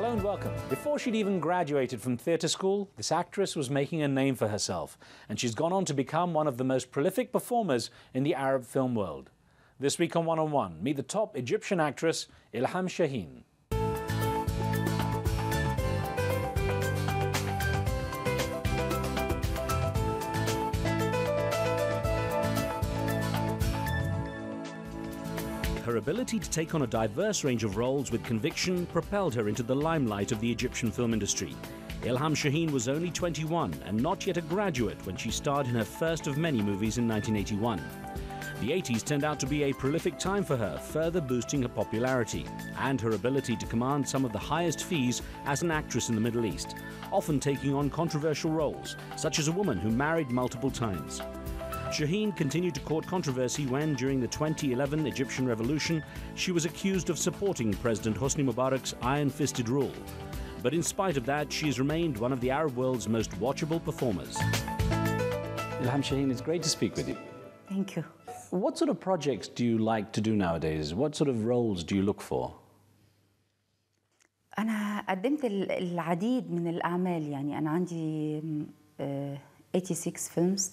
Hello and welcome. Before she'd even graduated from theatre school, this actress was making a name for herself, and she's gone on to become one of the most prolific performers in the Arab film world. This week on One on One, meet the top Egyptian actress, Ilham Shaheen. Her ability to take on a diverse range of roles with conviction propelled her into the limelight of the Egyptian film industry. Ilham Shaheen was only 21 and not yet a graduate when she starred in her first of many movies in 1981. The 80s turned out to be a prolific time for her, further boosting her popularity and her ability to command some of the highest fees as an actress in the Middle East, often taking on controversial roles, such as a woman who married multiple times. Shaheen continued to court controversy when, during the 2011 Egyptian revolution, she was accused of supporting President Hosni Mubarak's iron fisted rule. But in spite of that, she has remained one of the Arab world's most watchable performers. Ilham Shaheen, it's great to speak with you. Thank you. What sort of projects do you like to do nowadays? What sort of roles do you look for? أنا قدمت ال- العديد من الأعمال يعني أنا عندي م، آه، 86 فيلمز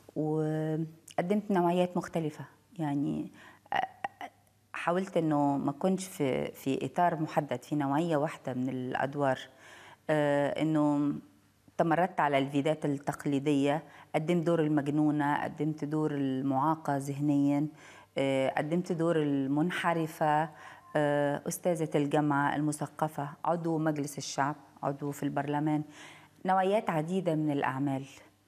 وقدمت نوعيات مختلفة يعني آه، حاولت إنه ما كنتش في في إطار محدد في نوعية واحدة من الأدوار آه، إنه تمردت على الفيدات التقليدية قدمت دور المجنونة قدمت دور المعاقة ذهنيا آه، قدمت دور المنحرفة آه، أستاذة الجامعة المثقفة عضو مجلس الشعب عضو في البرلمان نوعيات عديدة من الأعمال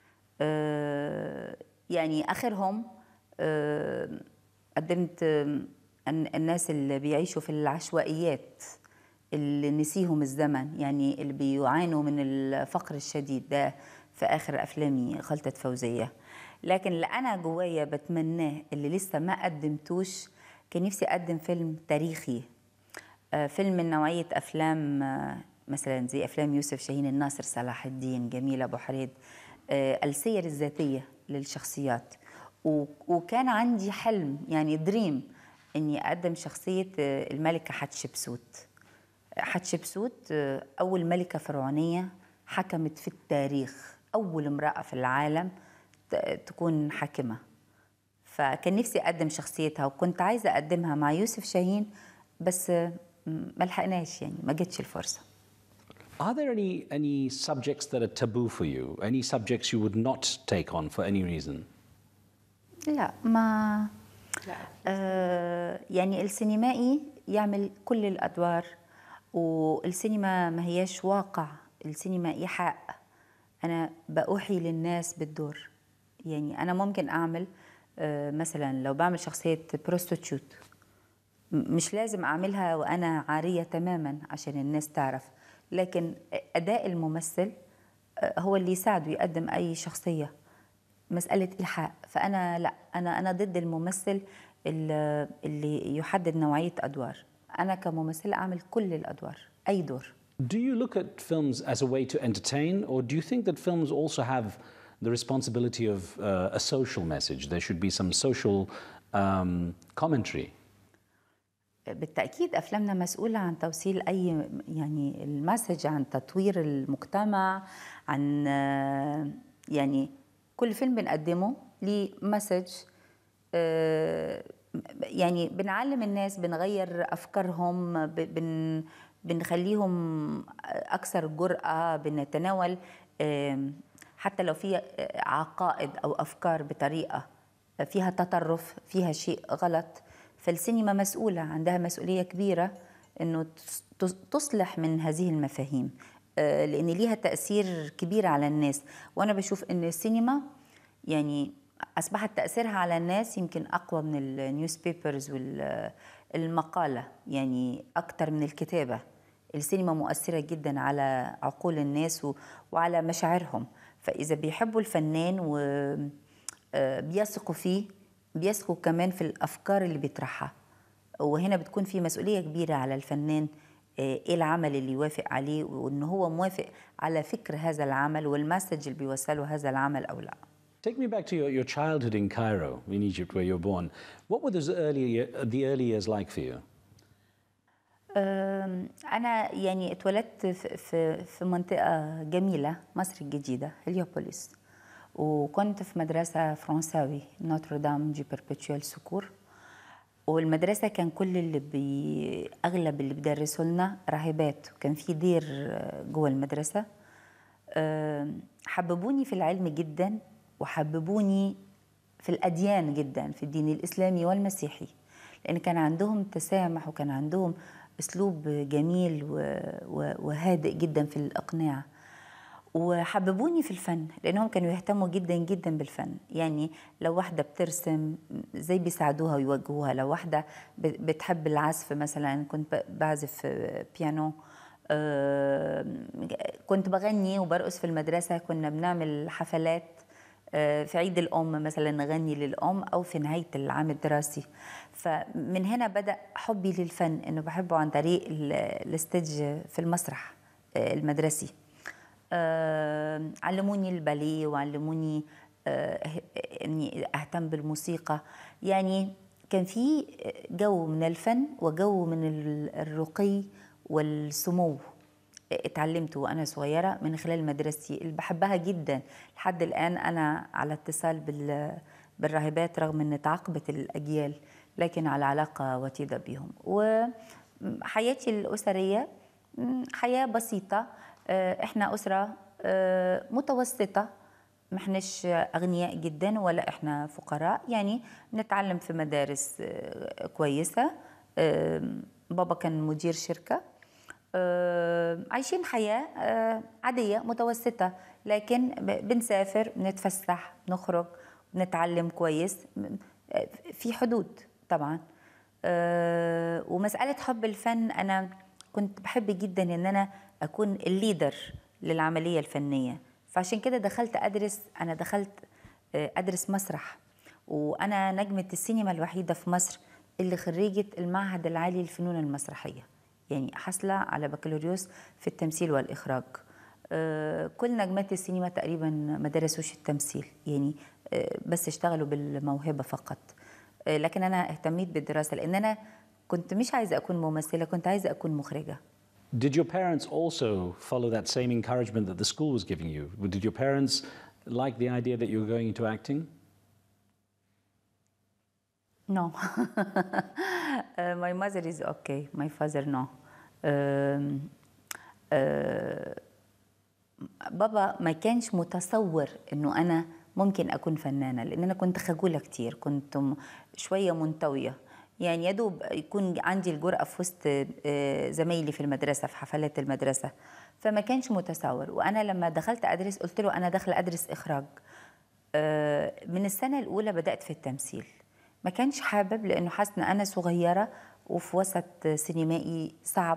آه، يعني آخرهم آه، قدمت آه، الن- الناس اللي بيعيشوا في العشوائيات اللي نسيهم الزمن يعني اللي بيعانوا من الفقر الشديد ده في آخر أفلامي خلطة فوزية لكن اللي أنا جوايا بتمناه اللي لسه ما قدمتوش كان نفسي أقدم فيلم تاريخي آه، فيلم من نوعية أفلام آه، مثلا زي أفلام يوسف شاهين الناصر صلاح الدين جميل أبو حريد آه، السير الذاتية للشخصيات و- وكان عندي حلم يعني دريم إني أقدم شخصية آه، الملكة حتشبسوت حتشبسوت آه، أول ملكة فرعونية حكمت في التاريخ أول امرأة في العالم ت- تكون حاكمة فكان نفسي أقدم شخصيتها وكنت عايزة أقدمها مع يوسف شاهين بس آه، م- ما لحقناش يعني ما جتش الفرصة Are there any, any subjects that are taboo for you? Any subjects you would not take on for any reason? لا ما آه يعني السينمائي يعمل كل الأدوار والسينما ما هياش واقع السينما إيحاء أنا بأوحي للناس بالدور يعني أنا ممكن أعمل آه مثلا لو بعمل شخصية بروستوتشوت مش لازم أعملها وأنا عارية تماما عشان الناس تعرف لكن أداء الممثل آه، هو اللي يساعده يقدم أي شخصية مسألة إلحاق فأنا لا أنا أنا ضد الممثل اللي اللي يحدد نوعية أدوار أنا كممثلة أعمل كل الأدوار أي دور Do you look at films as a way to entertain, or do you think that films also have the responsibility of uh, a social message? There should be some social um, commentary. بالتأكيد أفلامنا مسؤولة عن توصيل أي يعني المسج عن تطوير المجتمع عن آه، يعني كل فيلم بنقدمه ليه مسج آه، يعني بنعلم الناس بنغير أفكارهم ب- بن بنخليهم أكثر جرأة بنتناول آم، حتى لو في عقائد أو أفكار بطريقة فيها تطرف فيها شيء غلط فالسينما مسؤولة عندها مسؤولية كبيرة أنه تص- تص- تصلح من هذه المفاهيم آه، لأن ليها تأثير كبير على الناس وأنا بشوف أن السينما يعني أصبحت تأثيرها على الناس يمكن أقوى من النيوز بيبرز والمقالة يعني أكتر من الكتابة السينما مؤثرة جدا على عقول الناس و- وعلى مشاعرهم فإذا بيحبوا الفنان وبيثقوا فيه بيثقوا كمان في الأفكار اللي بيطرحها وهنا بتكون في مسؤولية كبيرة على الفنان آه، ايه العمل اللي يوافق عليه وان هو موافق على فكر هذا العمل والمسج اللي بيوصله هذا العمل او لا Take me back to your, your childhood in Cairo, in Egypt, where you were born. What were those early, the early years like for you? أنا يعني اتولدت في في منطقة جميلة مصر الجديدة هليوبوليس وكنت في مدرسة فرنساوي نوتردام دي بيربيتوال سكور والمدرسة كان كل اللي بي أغلب اللي بيدرسوا لنا راهبات وكان في دير جوه المدرسة حببوني في العلم جدا وحببوني في الأديان جدا في الدين الإسلامي والمسيحي لأن كان عندهم تسامح وكان عندهم أسلوب جميل وهادئ جدا في الإقناع وحببوني في الفن لانهم كانوا يهتموا جدا جدا بالفن يعني لو واحده بترسم زي بيساعدوها ويوجهوها لو واحده بتحب العزف مثلا كنت بعزف بيانو كنت بغني وبرقص في المدرسه كنا بنعمل حفلات في عيد الأم مثلا نغني للأم أو في نهاية العام الدراسي فمن هنا بدأ حبي للفن إنه بحبه عن طريق الاستج في المسرح المدرسي علموني الباليه وعلموني اني اهتم بالموسيقى يعني كان في جو من الفن وجو من الرقي والسمو اتعلمته وانا صغيره من خلال مدرستي اللي بحبها جدا لحد الان انا على اتصال بالراهبات رغم ان تعاقبت الاجيال لكن على علاقه وطيده بهم وحياتي الاسريه حياه بسيطه احنا اسره متوسطه ما احناش اغنياء جدا ولا احنا فقراء يعني نتعلم في مدارس كويسه بابا كان مدير شركه عايشين حياه عاديه متوسطه لكن بنسافر بنتفسح بنخرج بنتعلم كويس في حدود طبعا ومساله حب الفن انا كنت بحب جدا ان انا اكون الليدر للعمليه الفنيه فعشان كده دخلت ادرس انا دخلت ادرس مسرح وانا نجمه السينما الوحيده في مصر اللي خريجه المعهد العالي للفنون المسرحيه يعني حاصله على بكالوريوس في التمثيل والاخراج كل نجمات السينما تقريبا ما درسوش التمثيل يعني بس اشتغلوا بالموهبه فقط لكن انا اهتميت بالدراسه لان انا كنت مش عايزه اكون ممثله كنت عايزه اكون مخرجه Did your parents also follow that same encouragement that the school was giving you? Did your parents like the idea that you were going into acting? No. uh, my mother is okay. My father no. Um, uh, بابا ما كانش متصور انه انا ممكن اكون فنانه لان انا كنت خجوله كتير كنت شويه منطويه يعني يدوب يكون عندي الجرأة في وسط زمايلي في المدرسة في حفلات المدرسة فما كانش متصور وأنا لما دخلت أدرس قلت له أنا داخلة أدرس إخراج من السنة الأولى بدأت في التمثيل ما كانش حابب لأنه حاسس إن أنا صغيرة وفي وسط سينمائي صعب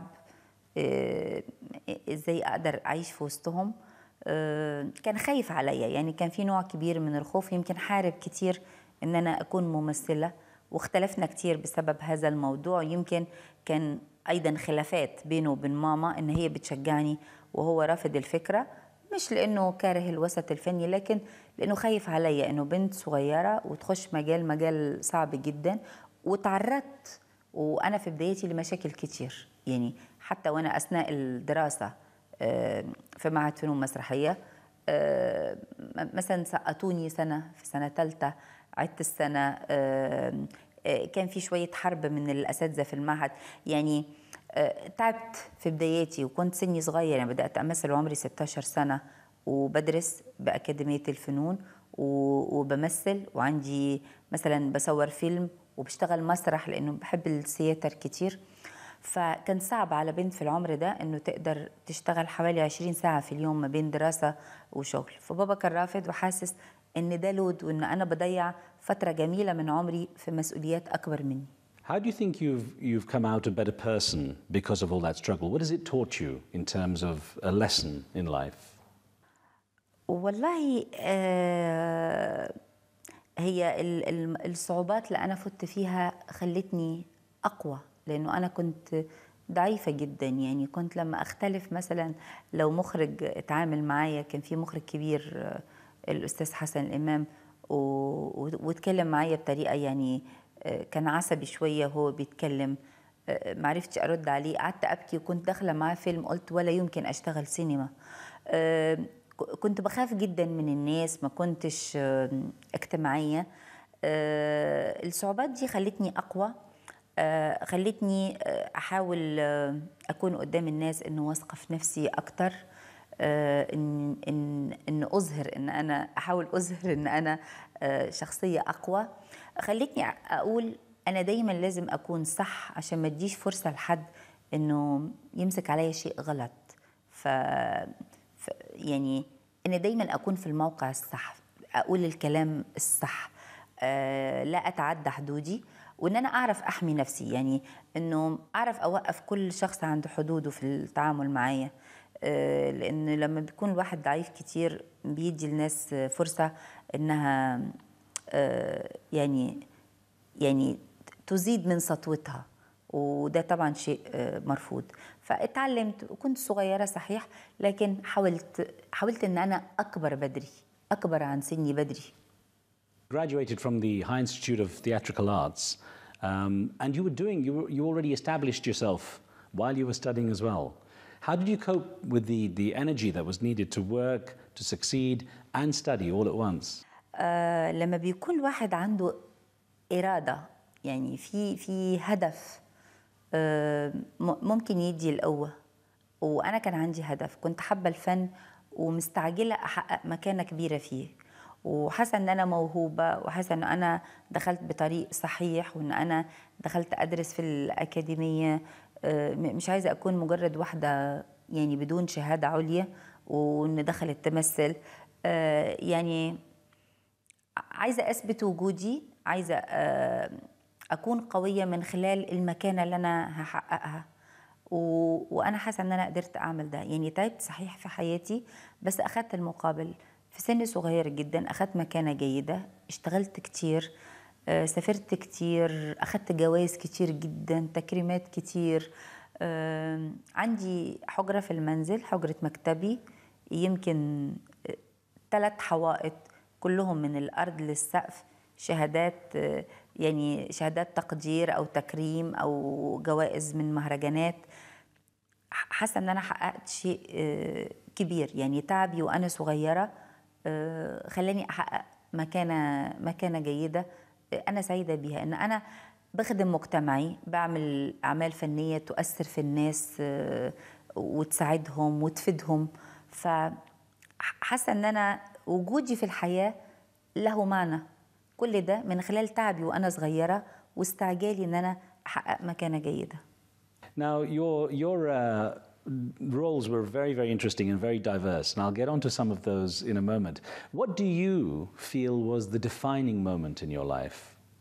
إزاي أقدر أعيش في وسطهم كان خايف عليا يعني كان في نوع كبير من الخوف يمكن حارب كتير إن أنا أكون ممثلة واختلفنا كتير بسبب هذا الموضوع يمكن كان ايضا خلافات بينه وبين ماما ان هي بتشجعني وهو رافض الفكره مش لانه كاره الوسط الفني لكن لانه خايف عليا انه بنت صغيره وتخش مجال مجال صعب جدا وتعرضت وانا في بدايتي لمشاكل كتير يعني حتى وانا اثناء الدراسه في معهد فنون مسرحيه مثلا سقطوني سنه في سنه ثالثه عدت السنة كان في شوية حرب من الأساتذة في المعهد يعني تعبت في بداياتي وكنت سني صغير يعني بدأت أمثل وعمري 16 سنة وبدرس بأكاديمية الفنون وبمثل وعندي مثلا بصور فيلم وبشتغل مسرح لأنه بحب السياتر كتير فكان صعب على بنت في العمر ده انه تقدر تشتغل حوالي 20 ساعه في اليوم ما بين دراسه وشغل فبابا كان رافض وحاسس ان ده لود وان انا بضيع فتره جميله من عمري في مسؤوليات اكبر مني How do you think you've you've come out a better person because of all that struggle? What has it taught you in terms of a lesson in life? والله آه هي ال- ال- الصعوبات اللي انا فت فيها خلتني اقوى لانه انا كنت ضعيفة جدا يعني كنت لما اختلف مثلا لو مخرج اتعامل معايا كان في مخرج كبير آه، الاستاذ حسن الامام و- و- واتكلم معايا بطريقة يعني آه، كان عصبي شوية وهو بيتكلم آه، ما عرفتش ارد عليه قعدت ابكي وكنت داخله معاه فيلم قلت ولا يمكن اشتغل سينما آه، كنت بخاف جدا من الناس ما كنتش اجتماعيه الصعوبات دي خلتني اقوى خلتني احاول اكون قدام الناس انه واثقه في نفسي اكتر ان ان ان اظهر ان انا احاول اظهر ان انا شخصيه اقوى خلتني اقول انا دايما لازم اكون صح عشان ما اديش فرصه لحد انه يمسك عليا شيء غلط ف... ف يعني ان دايما اكون في الموقع الصح اقول الكلام الصح أه لا اتعدى حدودي وان انا اعرف احمي نفسي يعني انه اعرف اوقف كل شخص عنده حدوده في التعامل معايا أه لان لما بيكون الواحد ضعيف كتير بيدي الناس فرصه انها أه يعني يعني تزيد من سطوتها وده طبعا شيء مرفوض فاتعلمت وكنت صغيرة صحيح لكن حاولت حاولت ان انا اكبر بدري اكبر عن سني بدري graduated from the High Institute of Theatrical Arts um, and you were doing you, you already established yourself while you were studying as well how did you cope with the the energy that was needed to work to succeed and study all at once uh, لما بيكون واحد عنده إرادة يعني في في هدف ممكن يدي القوة وأنا كان عندي هدف كنت حابة الفن ومستعجلة أحقق مكانة كبيرة فيه وحاسة إن أنا موهوبة وحاسة إن أنا دخلت بطريق صحيح وإن أنا دخلت أدرس في الأكاديمية مش عايزة أكون مجرد واحدة يعني بدون شهادة عليا وإن دخلت تمثل يعني عايزة أثبت وجودي عايزة أكون قوية من خلال المكانة اللي أنا هحققها و... وأنا حاسة إن أنا قدرت أعمل ده يعني تعبت صحيح في حياتي بس أخدت المقابل في سن صغير جدا أخدت مكانة جيدة اشتغلت كتير سافرت كتير أخدت جوائز كتير جدا تكريمات كتير عندي حجرة في المنزل حجرة مكتبي يمكن ثلاث حوائط كلهم من الأرض للسقف شهادات يعني شهادات تقدير او تكريم او جوائز من مهرجانات حاسه ان انا حققت شيء كبير يعني تعبي وانا صغيره خلاني احقق مكانه مكانه جيده انا سعيده بيها ان انا بخدم مجتمعي بعمل اعمال فنيه تؤثر في الناس وتساعدهم وتفيدهم فحاسه ان انا وجودي في الحياه له معنى كل ده من خلال تعبي وانا صغيره واستعجالي ان انا احقق مكانه جيده. Now your your uh, roles were very very interesting and very diverse, and I'll get onto some of those in a moment. What do you feel was the defining moment in your life?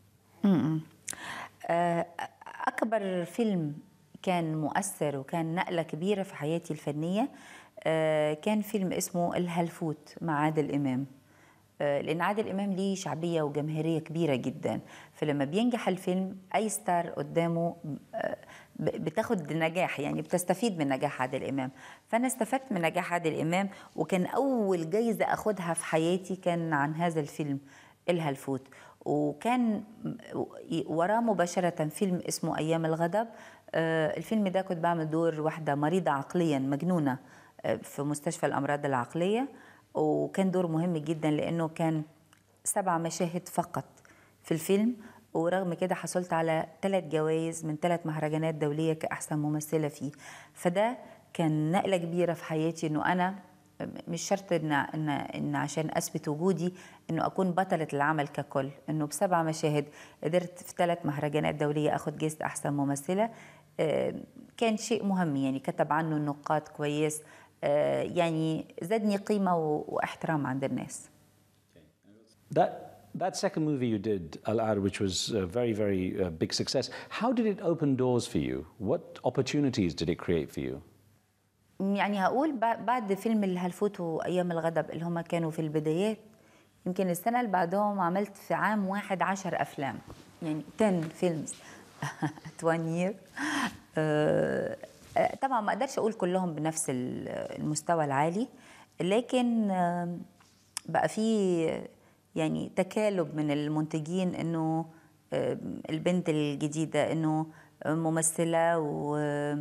أكبر فيلم كان مؤثر وكان نقلة كبيرة في حياتي الفنية كان فيلم اسمه الهلفوت مع عادل إمام. لان عادل امام ليه شعبيه وجماهيريه كبيره جدا فلما بينجح الفيلم اي ستار قدامه بتاخد نجاح يعني بتستفيد من نجاح عادل امام فانا استفدت من نجاح عادل امام وكان اول جايزه اخدها في حياتي كان عن هذا الفيلم الهلفوت وكان وراه مباشره فيلم اسمه ايام الغضب الفيلم ده كنت بعمل دور واحده مريضه عقليا مجنونه في مستشفى الامراض العقليه وكان دور مهم جدا لانه كان سبع مشاهد فقط في الفيلم ورغم كده حصلت على ثلاث جوائز من ثلاث مهرجانات دوليه كاحسن ممثله فيه فده كان نقله كبيره في حياتي انه انا مش شرط ان ان ان عشان اثبت وجودي انه اكون بطله العمل ككل انه بسبع مشاهد قدرت في ثلاث مهرجانات دوليه اخذ جائزه احسن ممثله كان شيء مهم يعني كتب عنه النقاد كويس يعني زادني قيمه واحترام عند الناس. That that second movie you did, Al Ar, which was a very very uh, big success. How did it open doors for you? What opportunities did it create for you? يعني هقول بعد فيلم الهلفوت وايام الغضب اللي هم كانوا في البدايات يمكن السنه اللي بعدهم عملت في عام واحد عشر افلام يعني 10 فيلمز at one year طبعا ما اقدرش اقول كلهم بنفس المستوى العالي لكن بقى في يعني تكالب من المنتجين انه البنت الجديده انه ممثله و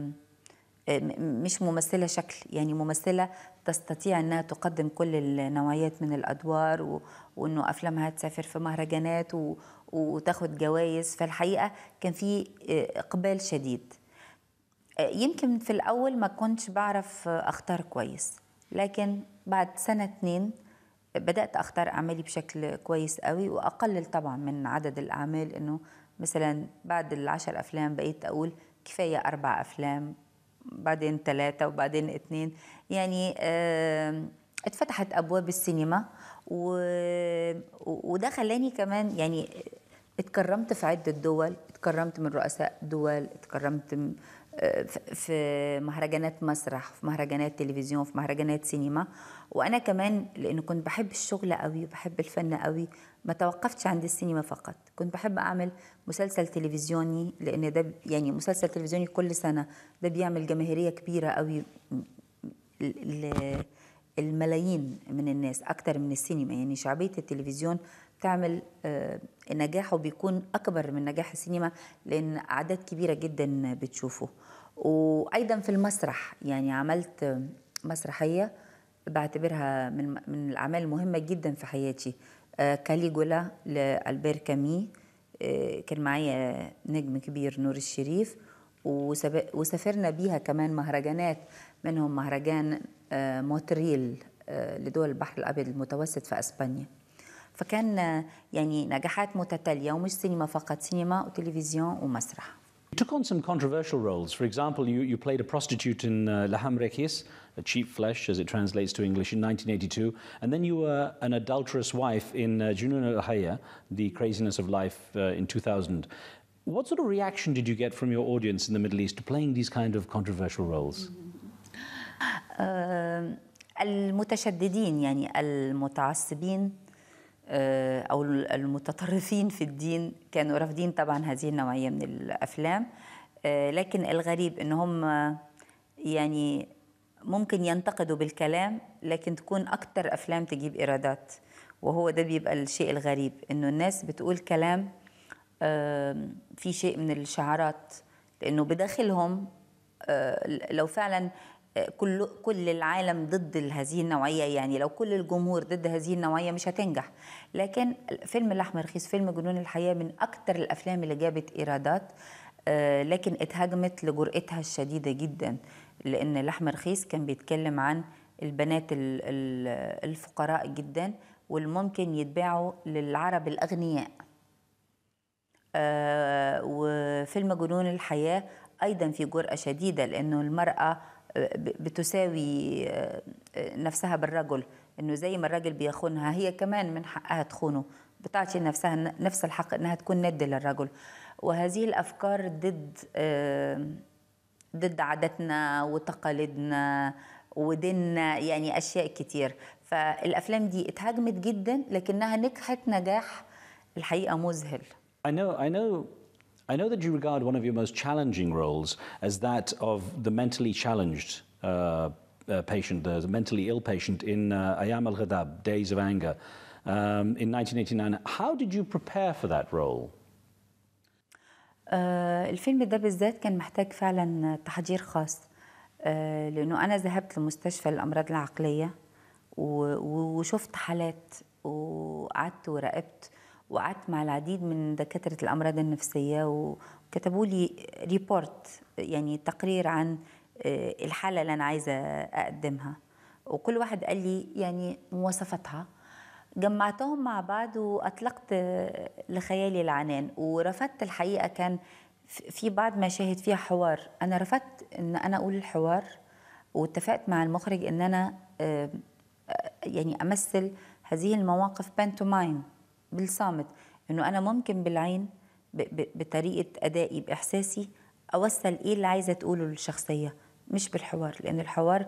مش ممثله شكل يعني ممثله تستطيع انها تقدم كل النوعيات من الادوار و... وانه افلامها تسافر في مهرجانات و... وتاخد جوائز فالحقيقه كان في اقبال شديد يمكن في الاول ما كنتش بعرف اختار كويس لكن بعد سنه اتنين بدات اختار اعمالي بشكل كويس قوي واقلل طبعا من عدد الاعمال انه مثلا بعد العشر افلام بقيت اقول كفايه اربع افلام بعدين ثلاثه وبعدين اثنين يعني اتفتحت ابواب السينما و... وده خلاني كمان يعني اتكرمت في عده دول اتكرمت من رؤساء دول اتكرمت في مهرجانات مسرح في مهرجانات تلفزيون في مهرجانات سينما وانا كمان لانه كنت بحب الشغل قوي وبحب الفن قوي ما توقفتش عند السينما فقط كنت بحب اعمل مسلسل تلفزيوني لان ده يعني مسلسل تلفزيوني كل سنه ده بيعمل جماهيريه كبيره قوي الملايين من الناس اكتر من السينما يعني شعبيه التلفزيون بتعمل نجاحه بيكون اكبر من نجاح السينما لان اعداد كبيره جدا بتشوفه وايضا في المسرح يعني عملت مسرحيه بعتبرها من من الاعمال المهمه جدا في حياتي كاليجولا لالبير كامي كان معايا نجم كبير نور الشريف وسافرنا بيها كمان مهرجانات منهم مهرجان موتريل لدول البحر الابيض المتوسط في اسبانيا فكان يعني نجاحات متتاليه ومش سينما فقط سينما وتلفزيون ومسرح You took on some controversial roles. For example, you, you played a prostitute in uh, Laham Rekis, a cheap flesh as it translates to English, in 1982. And then you were an adulterous wife in uh, Junun al Hayya, The Craziness of Life, uh, in 2000. What sort of reaction did you get from your audience in the Middle East to playing these kind of controversial roles? المتشددين يعني المتعصبين او المتطرفين في الدين كانوا رافضين طبعا هذه النوعيه من الافلام لكن الغريب ان هم يعني ممكن ينتقدوا بالكلام لكن تكون اكثر افلام تجيب ايرادات وهو ده بيبقى الشيء الغريب انه الناس بتقول كلام في شيء من الشعارات لانه بداخلهم لو فعلا كل كل العالم ضد هذه النوعيه يعني لو كل الجمهور ضد هذه النوعيه مش هتنجح لكن فيلم الاحمر رخيص فيلم جنون الحياه من اكثر الافلام اللي جابت ايرادات لكن اتهاجمت لجرأتها الشديده جدا لان الاحمر رخيص كان بيتكلم عن البنات الفقراء جدا والممكن يتباعوا للعرب الاغنياء وفيلم جنون الحياه ايضا في جرأه شديده لانه المراه بتساوي نفسها بالرجل انه زي ما الراجل بيخونها هي كمان من حقها تخونه بتعطي نفسها نفس الحق انها تكون ند للرجل وهذه الافكار ضد ضد عاداتنا وتقاليدنا وديننا يعني اشياء كتير فالافلام دي اتهاجمت جدا لكنها نجحت نجاح الحقيقه مذهل I know I know I know that you regard one of your most challenging roles as that of the mentally challenged uh, uh, patient, the mentally ill patient in uh, Ayam al Ghadab, Days of Anger, um, in 1989. How did you prepare for that role? الفيلم ده بالذات كان محتاج فعلا تحضير خاص لأنه أنا ذهبت لمستشفى الأمراض العقلية وشفت حالات وقعدت وراقبت وقعدت مع العديد من دكاترة الأمراض النفسية وكتبوا لي ريبورت يعني تقرير عن الحالة اللي أنا عايزة أقدمها وكل واحد قال لي يعني مواصفاتها جمعتهم مع بعض وأطلقت لخيالي العنان ورفضت الحقيقة كان في بعض مشاهد فيها حوار أنا رفضت إن أنا أقول الحوار واتفقت مع المخرج إن أنا يعني أمثل هذه المواقف بانتومايم بالصامت انه انا ممكن بالعين بطريقه ادائي باحساسي اوصل ايه اللي عايزه تقوله للشخصيه مش بالحوار لان الحوار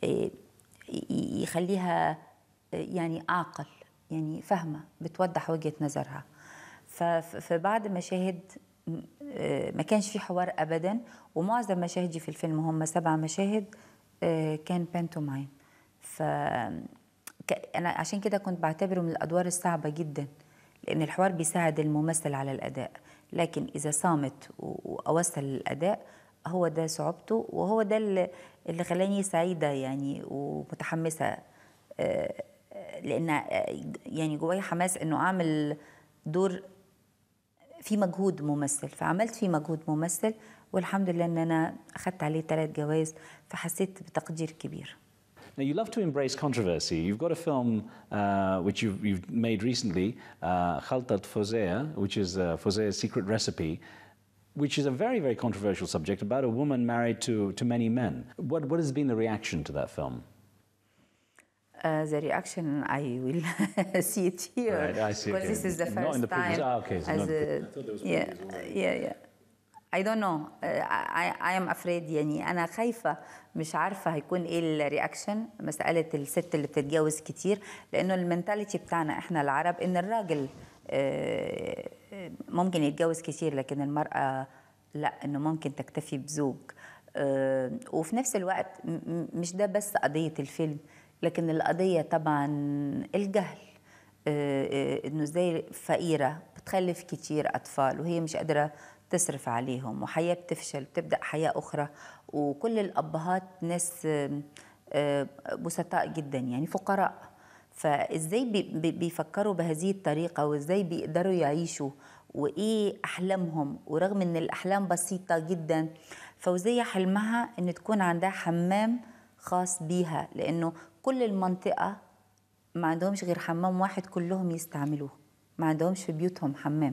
يخليها يعني اعقل يعني فاهمه بتوضح وجهه نظرها ففي بعض مشاهد ما كانش في حوار ابدا ومعظم مشاهدي في الفيلم هم سبع مشاهد كان بانتومايم ف انا عشان كده كنت بعتبره من الادوار الصعبه جدا لان الحوار بيساعد الممثل على الاداء لكن اذا صامت واوصل الاداء هو ده صعوبته وهو ده اللي اللي خلاني سعيده يعني ومتحمسه آه، لان يعني جوايا حماس انه اعمل دور في مجهود ممثل فعملت فيه مجهود ممثل والحمد لله ان انا اخذت عليه ثلاث جوائز فحسيت بتقدير كبير Now, you love to embrace controversy. You've got a film uh, which you've, you've, made recently, uh, Khaltat Fozea, which is uh, Fozea's secret recipe, which is a very, very controversial subject about a woman married to, to many men. What, what has been the reaction to that film? Uh, the reaction, I will see it here. Right, I see. Because okay. this is the first not in the time. previous, ah, okay. So as not, a, yeah, yeah, yeah. I don't know. Uh, I, I am afraid يعني أنا خايفة مش عارفة هيكون إيه الرياكشن مسألة الست اللي بتتجوز كتير لأنه المنتاليتي بتاعنا إحنا العرب إن الراجل uh, ممكن يتجوز كتير لكن المرأة لا إنه ممكن تكتفي بزوج uh, وفي نفس الوقت مش ده بس قضية الفيلم لكن القضية طبعا الجهل انه ازاي فقيرة بتخلف كتير اطفال وهي مش قادرة تصرف عليهم وحياة بتفشل بتبدأ حياة أخرى وكل الأبهات ناس بسطاء جدا يعني فقراء فازاي بيفكروا بهذه الطريقة وازاي بيقدروا يعيشوا وايه احلامهم ورغم ان الاحلام بسيطة جدا فوزية حلمها ان تكون عندها حمام خاص بيها لانه كل المنطقة ما عندهمش غير حمام واحد كلهم يستعملوه ما عندهمش في بيوتهم حمام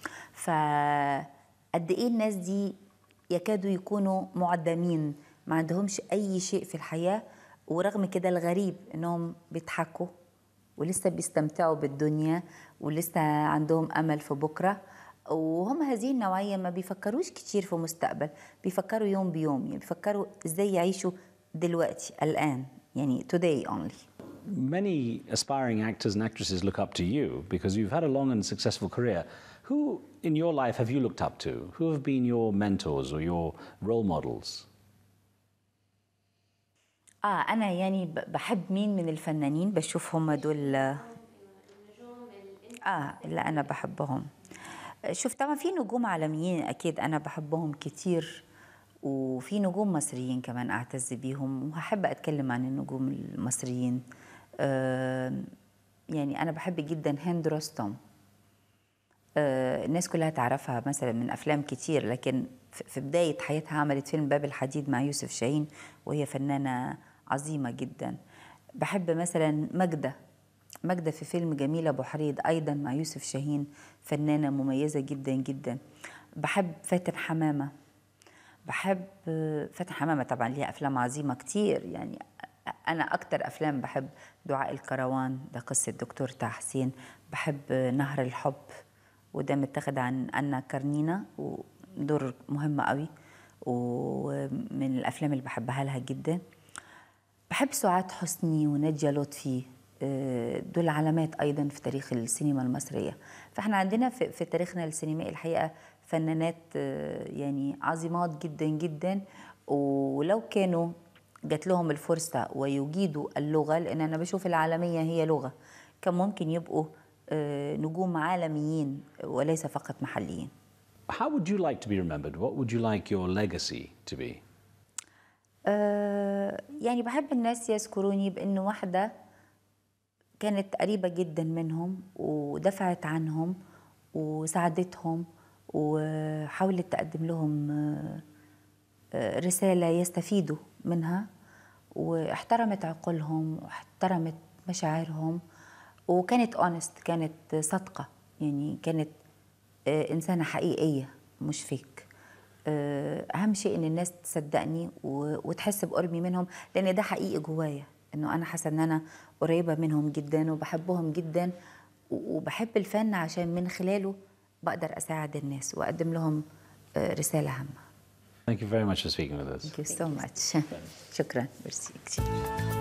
فقد ايه الناس دي يكادوا يكونوا معدمين ما عندهمش اي شيء في الحياة ورغم كده الغريب انهم بيضحكوا ولسه بيستمتعوا بالدنيا ولسه عندهم امل في بكره وهم هذه النوعية ما بيفكروش كتير في مستقبل بيفكروا يوم بيوم يعني بيفكروا ازاي يعيشوا دلوقتي الآن يعني today only Many aspiring actors and actresses look up to you because you've had a long and successful career. Who in your life have you looked up to? Who have been your mentors or your role models? اه انا يعني بحب مين من الفنانين بشوف هم دول اه اللي انا بحبهم شوف طبعا في نجوم عالميين اكيد انا بحبهم كتير وفي نجوم مصريين كمان اعتز بيهم وهحب اتكلم عن النجوم المصريين آه يعني انا بحب جدا هند رستم آه الناس كلها تعرفها مثلا من افلام كتير لكن في بدايه حياتها عملت فيلم باب الحديد مع يوسف شاهين وهي فنانه عظيمه جدا بحب مثلا ماجده ماجده في فيلم جميله ابو حريض ايضا مع يوسف شاهين فنانه مميزه جدا جدا بحب فاتن حمامه بحب فاتن حمامه طبعا ليها افلام عظيمه كتير يعني انا اكتر افلام بحب دعاء الكروان ده قصه دكتور طه حسين بحب نهر الحب وده متاخد عن أنا كارنينا ودور مهم قوي ومن الافلام اللي بحبها لها جدا بحب سعاد حسني وناديه لطفي دول علامات ايضا في تاريخ السينما المصريه فاحنا عندنا في, في تاريخنا السينمائي الحقيقه فنانات يعني عظيمات جدا جدا ولو كانوا جات لهم الفرصه ويجيدوا اللغه لان انا بشوف العالميه هي لغه كان ممكن يبقوا نجوم عالميين وليس فقط محليين How would you like to be remembered? What would you like your legacy to be? أه يعني بحب الناس يذكروني بأنه واحدة كانت قريبة جدا منهم ودفعت عنهم وساعدتهم وحاولت تقدم لهم رسالة يستفيدوا منها واحترمت عقولهم واحترمت مشاعرهم وكانت اونست كانت صادقة يعني كانت إنسانة حقيقية مش فيك أهم شيء إن الناس تصدقني وتحس بقربي منهم لأن ده حقيقي جوايا إنه أنا حاسة إن أنا قريبة منهم جدا وبحبهم جدا وبحب الفن عشان من خلاله بقدر أساعد الناس وأقدم لهم رسالة هامة Thank you very much for speaking with us. Thank you so much. شكرا ميرسي كثير